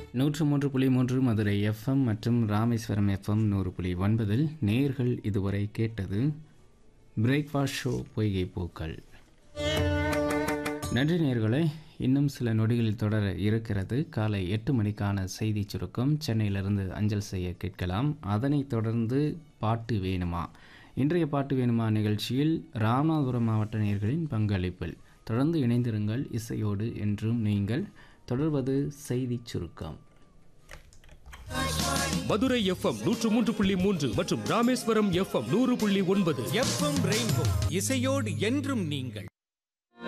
நூற்று மூன்று புள்ளி மூன்று மதுரை எஃப்எம் மற்றும் ராமேஸ்வரம் எஃப்எம் நூறு புள்ளி ஒன்பதில் நேர்கள் இதுவரை கேட்டது பிரேக்ஃபாஸ்ட் ஷோ பொய்கை பூக்கள் நன்றி நேர்களே இன்னும் சில நொடிகளில் தொடர இருக்கிறது காலை எட்டு மணிக்கான செய்தி சுருக்கம் சென்னையிலிருந்து அஞ்சல் செய்ய கேட்கலாம் அதனைத் தொடர்ந்து பாட்டு வேணுமா இன்றைய பாட்டு வேணுமா நிகழ்ச்சியில் ராமநாதபுரம் மாவட்ட நேர்களின் பங்களிப்பில் தொடர்ந்து இணைந்திருங்கள் இசையோடு என்றும் நீங்கள் தொடர்வது செய்தி சுருக்கம் மதுரை எஃப்எம் நூற்று மூன்று புள்ளி மூன்று மற்றும் ராமேஸ்வரம் எஃப்எம் நூறு புள்ளி ஒன்பது எஃப்எம் ரெயின்போ இசையோடு என்றும் நீங்கள்